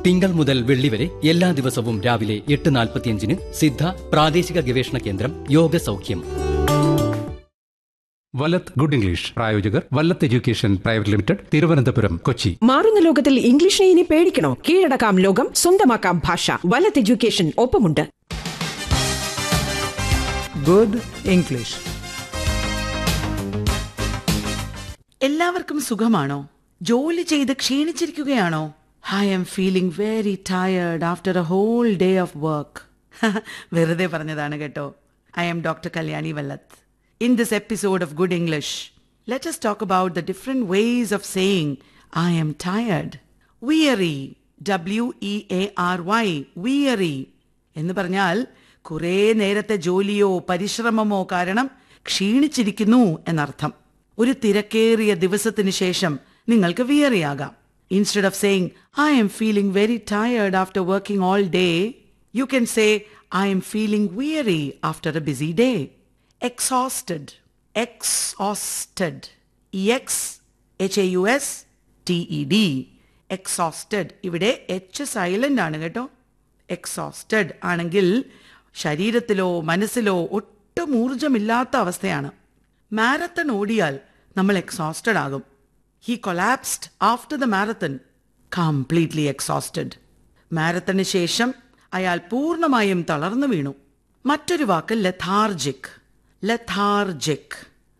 തിങ്കൾ മുതൽ വെള്ളി വരെ എല്ലാ ദിവസവും രാവിലെ എട്ട് നാൽപ്പത്തിയഞ്ചിന് സിദ്ധ പ്രാദേശിക ഗവേഷണ കേന്ദ്രം യോഗ സൗഖ്യം വലത് ഗുഡ് ഇംഗ്ലീഷ് പ്രായോജകർ Vallath education private limited Thiruvananthapuram Kochi മാറുന്ന ലോകത്തിൽ ഇംഗ്ലീഷിനെ ഇനി പേടിക്കണോ കീഴടക്കാം ലോകം സ്വന്തമാക്കാം ഭാഷ വലത് എഡ്യൂക്കേഷൻ ഒപ്പമുണ്ട് Good English. എല്ലാവർക്കും സുഖമാണോ ജോലി ചെയ്ത് ക്ഷീണിച്ചിരിക്കുകയാണോ I'm feeling very tired after a whole day of work വെറുതെ പറഞ്ഞതാണ് കേട്ടോ I'm doctor Kalyani Vallath in this episode of good English let us talk about the different ways of saying I'm tired weary W E A R Y weary എന്ന് പറഞ്ഞാൽ കുറേ നേരത്തെ ജോലിയോ പരിശ്രമമോ കാരണം ക്ഷീണിച്ചിരിക്കുന്നു എന്നർത്ഥം ഒരു തിരക്കേറിയ ദിവസത്തിന് ശേഷം നിങ്ങൾക്ക് വിയറിയാകാം instead of saying I'm feeling very tired after working all day you can say I'm feeling weary after a busy day exhausted exhausted E X H A U S T E D exhausted ഇവിടെ എച്ച് silent ആണ് കേട്ടോ exhausted ആണെങ്കിൽ ശരീരത്തിലോ മനസ്സിലോ ഒട്ടും ഊർജമില്ലാത്ത അവസ്ഥയാണ് marathon ഓടിയാൽ നമ്മൾ exhausted ആകും he collapsed after the marathon completely exhausted മാരത്തണിന് ശേഷം അയാൾ പൂർണ്ണമായും തളർന്നു വീണു മറ്റൊരു വാക്ക് lethargic lethargic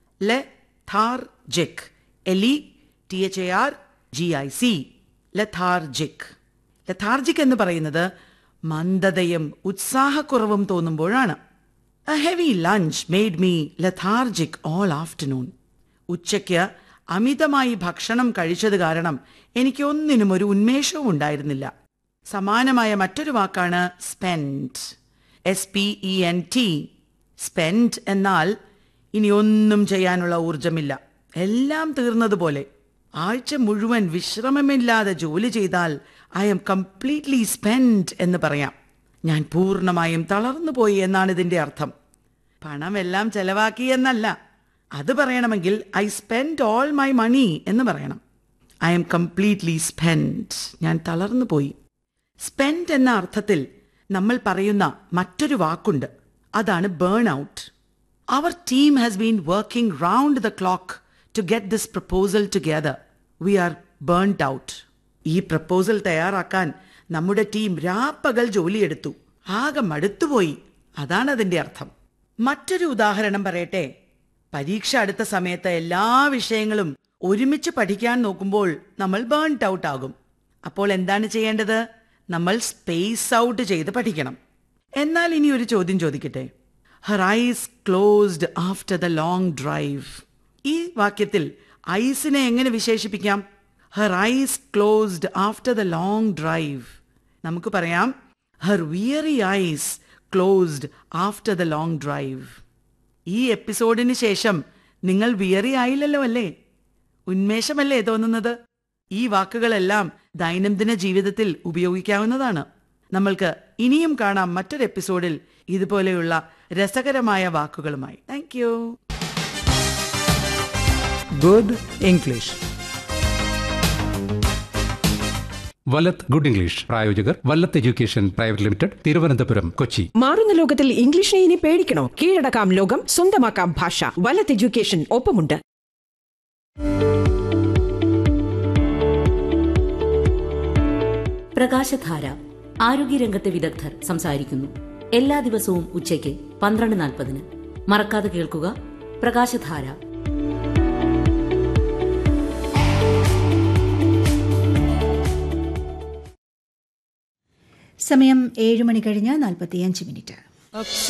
lethargic L E T H A R G I C lethargic lethargic എന്ന് പറയുന്നത് മന്ദതയും ഉത്സാഹക്കുറവും തോന്നുമ്പോഴാണ് a heavy lunch made me lethargic all afternoon ഉച്ചയ്ക്ക് അമിതമായി ഭക്ഷണം കഴിച്ചത് കാരണം എനിക്ക് ഒന്നിനും ഒരു ഉന്മേഷവും ഉണ്ടായിരുന്നില്ല സമാനമായ മറ്റൊരു വാക്കാണ് spent S P E N T spent എന്നാൽ ഇനി ഒന്നും ചെയ്യാനുള്ള ഊർജമില്ല എല്ലാം തീർന്നതുപോലെ ആഴ്ച മുഴുവൻ വിശ്രമമില്ലാതെ ജോലി ചെയ്താൽ ഐ എം കംപ്ലീറ്റ്ലി സ്പെൻഡ് എന്ന് പറയാം ഞാൻ പൂർണ്ണമായും തളർന്നുപോയി എന്നാണ് ഇതിന്റെ അർത്ഥം പണമെല്ലാം ചെലവാക്കി എന്നല്ല അത് പറയണമെങ്കിൽ I spent all my money എന്ന് പറയണം ഐ എം കംപ്ലീറ്റ്ലി സ്പെൻഡ് ഞാൻ തളർന്നു പോയി സ്പെൻഡ് എന്ന അർത്ഥത്തിൽ നമ്മൾ പറയുന്ന മറ്റൊരു വാക്കുണ്ട് അതാണ് burn out our team has been working round the clock to get this proposal together we are burned out ഈ പ്രപ്പോസൽ തയ്യാറാക്കാൻ നമ്മുടെ ടീം രാപ്പകൽ ജോലിയെടുത്തു ആകെ മടുത്തുപോയി അതാണ് അതിന്റെ അർത്ഥം മറ്റൊരു ഉദാഹരണം പറയട്ടെ പരീക്ഷ അടുത്ത സമയത്ത് എല്ലാ വിഷയങ്ങളും ഒരുമിച്ച് പഠിക്കാൻ നോക്കുമ്പോൾ നമ്മൾ ബേൺഡ് ഔട്ട് ആകും അപ്പോൾ എന്താണ് ചെയ്യേണ്ടത് നമ്മൾ സ്പേസ് ഔട്ട് ചെയ്ത് പഠിക്കണം എന്നാൽ ഇനി ഒരു ചോദ്യം ചോദിക്കട്ടെ her eyes closed after the long drive ഈ വാക്യത്തിൽ ഐസിനെ എങ്ങനെ വിശേഷിപ്പിക്കാം her eyes closed after the long drive നമുക്ക് പറയാം her weary eyes closed after the long drive ഈ എപ്പിസോഡിന് ശേഷം നിങ്ങൾ വിയറി ആയില്ലല്ലോ അല്ലേ ഉന്മേഷമല്ലേ തോന്നുന്നത് ഈ വാക്കുകളെല്ലാം ദൈനംദിന ജീവിതത്തിൽ ഉപയോഗിക്കാവുന്നതാണ് നമ്മൾക്ക് ഇനിയും കാണാം മറ്റൊരു എപ്പിസോഡിൽ ഇതുപോലെയുള്ള രസകരമായ വാക്കുകളുമായി താങ്ക് യു Good English. വലത് ഗുഡ് ഇംഗ്ലീഷ് പ്രായോജകർ Vallath education private limited Thiruvananthapuram Kochi മാറുന്ന ലോകത്തിൽ ഇംഗ്ലീഷിനെ ഇനി പേടിക്കണോ കീഴടക്കാം ലോകം സ്വന്തമാക്കാം ഭാഷ വലത് എഡ്യൂക്കേഷൻ ഒപ്പമുണ്ട് പ്രകാശധാര ആരോഗ്യരംഗത്തെ വിദഗ്ധർ സംസാരിക്കുന്നു എല്ലാ ദിവസവും ഉച്ചയ്ക്ക് പന്ത്രണ്ട് നാൽപ്പതിന് മറക്കാതെ കേൾക്കുക പ്രകാശധാര സമയം ഏഴ് മണി കഴിഞ്ഞ് നാൽപ്പത്തിയഞ്ച് മിനിറ്റ്